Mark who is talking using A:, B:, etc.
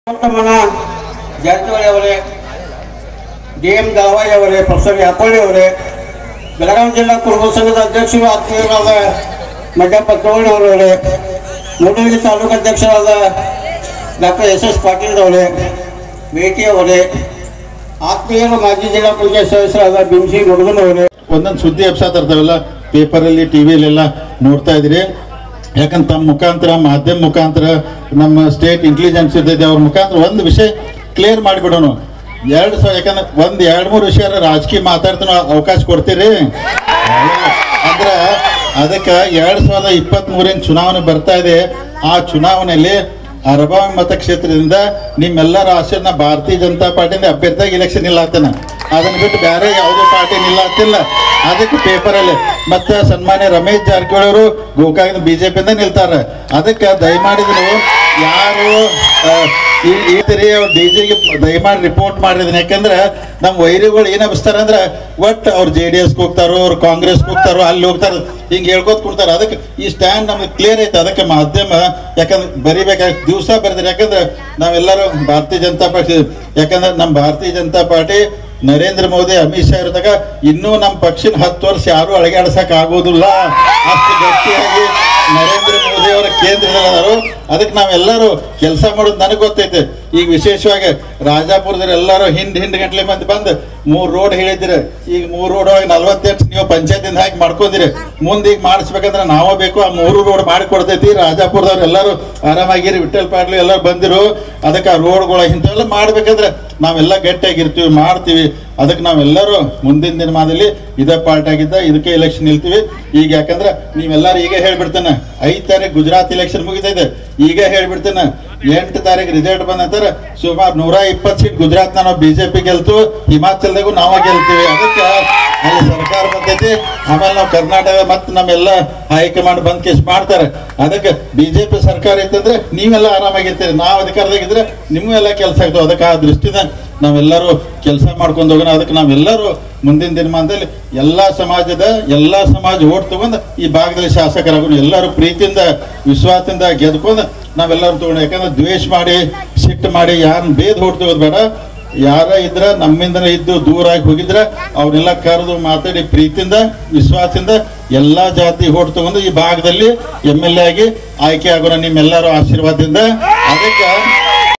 A: ಗೌತಮನ ಜಾರಕಿಹೊಳಿ ಅವರೇ D M ದಳವಾಯಿ ಅವರೇ professor ಯಾಕೋಳಿ ಅವರೇ ಬೆಳಗಾವಿ ಜಿಲ್ಲಾ ಕುರುಬ ಸಂಘದ ಅಧ್ಯಕ್ಷರು ಆತ್ಮೀಯರಾದ ಮಡ್ಯಪ್ಪ ಚೌಳಿ ಅವರೇ ಮೂಡಲಗಿ ತಾಲೂಕು ಅಧ್ಯಕ್ಷರಾದ ಡಾಕ್ಟರ್ ಎಸ್ ಎಸ್ ಪಾಟೀಲ್ ಅವರೇ ಮೇಟಿ ಅವರೇ ಆತ್ಮೀಯರು ಮಾಜಿ ಜಿಲ್ಲಾ ಪಂಚಾಯತ್ ಸದಸ್ಯರಾದ ಬಿಂಸಿ ಮುರುಗನ್ ಅವರೇ
B: ಒಂದೊಂದು ಸುದ್ದಿ ಎಬ್ಸಾತ ಇರ್ತಾವಲ್ಲ ಪೇಪರಲ್ಲಿ ಟಿ ವಿಲೆಲ್ಲ ನೋಡ್ತಾ ಇದ್ರಿ ಯಾಕಂದ್ರೆ ತಮ್ಮ ಮುಖಾಂತರ ಮಾಧ್ಯಮ ಮುಖಾಂತರ ನಮ್ಮ ಸ್ಟೇಟ್ ಇಂಟೆಲಿಜೆನ್ಸ್ ಇರ್ತೈತೆ ಅವ್ರ ಮುಖಾಂತರ ಒಂದು ವಿಷಯ ಕ್ಲಿಯರ್ ಮಾಡಿಬಿಡೋಣ ಎರಡು ಸಾವಿರ ಯಾಕಂದ್ರೆ ಒಂದು ಎರಡು ಮೂರು ವಿಷಯ ರಾಜಕೀಯ ಮಾತಾಡ್ತಾನೋ ಅವಕಾಶ ಕೊಡ್ತೀರಿ ಅಂದ್ರೆ ಅದಕ್ಕೆ ಎರಡು ಸಾವಿರದ ಇಪ್ಪತ್ತ್ಮೂರಿನ ಚುನಾವಣೆ ಬರ್ತಾ ಇದೆ ಆ ಚುನಾವಣೆಯಲ್ಲಿ ಅರಬಾವಿ ಮತಕ್ಷೇತ್ರದಿಂದ ನಿಮ್ಮೆಲ್ಲರ ಆಶಯನ ಭಾರತೀಯ ಜನತಾ ಪಾರ್ಟಿಯಿಂದ ಅಭ್ಯರ್ಥಿಯಾಗಿ ಇಲೆಕ್ಷನ್ ಇಲ್ಲ ಆತನ ಅದನ್ನ ಬಿಟ್ಟು ಬೇರೆ ಯಾವುದೋ ಪಾರ್ಟಿ ನಿಲ್ಲತ್ತಿಲ್ಲ ಅದಕ್ಕೆ ಪೇಪರಲ್ಲಿ ಮತ್ತೆ ಸನ್ಮಾನ್ಯ ರಮೇಶ್ ಜಾರಕಿಹೊಳಿ ಅವರು ಗೋಕಾಕಿನ ಬಿಜೆಪಿಯಿಂದ ನಿಲ್ತಾರೆ ಅದಕ್ಕೆ ದಯಮಾಡಿದ್ರು ಯಾರು ಆ, ಈ ಈ ತಿರಿ ಡಿ ಜಿಗೆ ದಯಮಾಡಿ ರಿಪೋರ್ಟ್ ಮಾಡಿದ್ದೀನಿ ಯಾಕಂದ್ರೆ ನಮ್ಮ ವೈರಿಗಳು ಏನು ಅನಿಸ್ತಾರೆ ಅಂದ್ರೆ ಒಟ್ಟು ಅವ್ರು ಜೆ ಡಿ ಎಸ್ಗೆ ಹೋಗ್ತಾರೋ ಅವ್ರು ಕಾಂಗ್ರೆಸ್ಗೆ ಹೋಗ್ತಾರೋ ಅಲ್ಲಿ ಹೋಗ್ತಾರೆ ಹಿಂಗೆ ಹೇಳ್ಕೊತ ಕೊಡ್ತಾರೆ ಅದಕ್ಕೆ ಈ ಸ್ಟ್ಯಾಂಡ್ ನಮ್ಗೆ ಕ್ಲಿಯರ್ ಐತೆ ಅದಕ್ಕೆ ಮಾಧ್ಯಮ ಯಾಕಂದ್ರೆ ಬರಿಬೇಕಾಗಿ ದಿವಸ ಬರೆದ್ರೆ ಯಾಕಂದ್ರೆ ನಾವೆಲ್ಲರೂ ಭಾರತೀಯ ಜನತಾ ಪಾರ್ಟಿ ಯಾಕಂದ್ರೆ ನಮ್ಮ ಭಾರತೀಯ ಜನತಾ ಪಾರ್ಟಿ ನರೇಂದ್ರ ಮೋದಿ ಅಮಿತ್ ಶಾ ಇರಿದಾಗ ಇನ್ನೂ ನಮ್ಮ ಪಕ್ಷಿನ ಹತ್ತು ವರ್ಷ ಯಾರು ಅಳಗಾಡ್ಸಕ್ ಆಗೋದಿಲ್ಲ ಅಷ್ಟು ಗಟ್ಟಿಯಾಗಿ ನರೇಂದ್ರ ಮೋದಿ ಅವರ ಕೇಂದ್ರದಲ್ಲಿ ಅದಾರು ಅದಕ್ಕೆ ನಾವೆಲ್ಲರೂ ಕೆಲಸ ಮಾಡೋದು ನನಗೆ ಗೊತ್ತೈತೆ ಈಗ ವಿಶೇಷವಾಗಿ ರಾಜಾಪುರದಲ್ಲಿ ಎಲ್ಲರೂ ಹಿಂಡ್ ಹಿಂಡ್ ಗಂಟ್ಲೆ ಮಂದಿ ಬಂದು ಮೂರು ರೋಡ್ ಹೇಳಿದಿರಿ ಈಗ ಮೂರು ರೋಡ್ ಒಳಗೆ ನಲ್ವತ್ತೆಂಟು ನೀವು ಪಂಚಾಯತಿಂದ ಹಾಕಿ ಮಾಡ್ಕೊಂಡಿರಿ ಮುಂದೆ ಈಗ ಮಾಡಿಸ್ಬೇಕಂದ್ರೆ ನಾವೇ ಬೇಕು ಆ ಮೂರು ರೋಡ್ ಮಾಡಿಕೊಡ್ತೈತಿ ರಾಜಾಪುರದವ್ರು ಎಲ್ಲರೂ ಆರಾಮಾಗಿರಿ ವಿಠಲ್ ಪಾಟ್ಲು ಎಲ್ಲರೂ ಬಂದಿರು ಅದಕ್ಕೆ ಆ ರೋಡ್ಗಳ ಇಂಥವೆಲ್ಲ ಮಾಡ್ಬೇಕಂದ್ರೆ ನಾವೆಲ್ಲ ಗಟ್ಟಿಯಾಗಿರ್ತೀವಿ ಮಾಡ್ತೀವಿ ಅದಕ್ಕೆ ನಾವೆಲ್ಲರೂ ಮುಂದಿನ ದಿನಮಾನದಲ್ಲಿ ಇದೇ ಪಾರ್ಟ್ ಆಗಿದ್ದ ಇದಕ್ಕೆ ಎಲೆಕ್ಷನ್ ನಿಲ್ತೀವಿ ಈಗ ಯಾಕಂದ್ರೆ ನೀವೆಲ್ಲರೂ ಈಗ ಹೇಳ್ಬಿಡ್ತೇನೆ ಐದು ತಾರೀಕು ಗುಜರಾತ್ ಎಲೆಕ್ಷನ್ ಮುಗಿತೈತೆ ಈಗ ಹೇಳ್ಬಿಡ್ತೇನೆ ಎಂಟು ತಾರೀಕು ರಿಸಲ್ಟ್ ಬಂದಂತಾರೆ ಸುಮಾರು ನೂರ ಇಪ್ಪತ್ತು ಸೀಟ್ ಗುಜರಾತ್ನ ನಾವು ಬಿಜೆಪಿ ಗೆಲ್ತು ಹಿಮಾಚಲದಾಗೂ ನಾವ ಗೆಲ್ತೀವಿ ಅದಕ್ಕೆ ಅಲ್ಲಿ ಸರ್ಕಾರ ಬರ್ತೈತಿ ಆಮೇಲೆ ನಾವು ಕರ್ನಾಟಕ ಮತ್ತು ನಮ್ಮೆಲ್ಲ ಹೈಕಮಾಂಡ್ ಬಂದ್ ಕೇಸ್ ಮಾಡ್ತಾರೆ ಅದಕ್ಕೆ ಬಿಜೆಪಿ ಸರ್ಕಾರ ಇತ್ತಂದ್ರೆ ನೀವೆಲ್ಲ ಆರಾಮಾಗಿರ್ತೀರಿ ನಾವು ಅಧಿಕಾರದಾಗಿದ್ರೆ ನಿಮಗೂ ಎಲ್ಲ ಕೆಲಸ ಆಗ್ತಾವೆ ಅದಕ್ಕೆ ಆ ದೃಷ್ಟಿಯಿಂದ ನಾವೆಲ್ಲರೂ ಕೆಲಸ ಮಾಡ್ಕೊಂಡು ಹೋಗೋಣ ಅದಕ್ಕೆ ನಾವೆಲ್ಲರೂ ಮುಂದಿನ ದಿನಮಾನದಲ್ಲಿ ಎಲ್ಲ ಸಮಾಜದ ಎಲ್ಲ ಸಮಾಜ ಓಟ್ ತಗೊಂಡು ಈ ಭಾಗದಲ್ಲಿ ಶಾಸಕರಾಗೋಣ ಎಲ್ಲರೂ ಪ್ರೀತಿಯಿಂದ ವಿಶ್ವಾಸದಿಂದ ಗೆದ್ಕೊಂಡು ನಾವೆಲ್ಲರೂ ತಗೊಂಡು ಯಾಕಂದ್ರೆ ದ್ವೇಷ ಮಾಡಿ ಸಿಟ್ಟು ಮಾಡಿ ಯಾರನ್ನ ಬೇದ್ ಓಟ್ ತಗೋದು ಬೇಡ ಯಾರ ಇದ್ರ ನಮ್ಮಿಂದನೇ ಇದ್ದು ದೂರ ಆಗಿ ಹೋಗಿದ್ರ ಅವ್ರನ್ನೆಲ್ಲ ಕರೆದು ಮಾತಾಡಿ ಪ್ರೀತಿಯಿಂದ ವಿಶ್ವಾಸದಿಂದ ಎಲ್ಲಾ ಜಾತಿ ಓಟ್ ತಗೊಂಡು ಈ ಭಾಗದಲ್ಲಿ ಎಮ್ ಎಲ್ ಎ ಆಗಿ ಆಯ್ಕೆ ಆಗೋಣ ನಿಮ್ಮೆಲ್ಲರ ಆಶೀರ್ವಾದದಿಂದ ಅದಕ್ಕೆ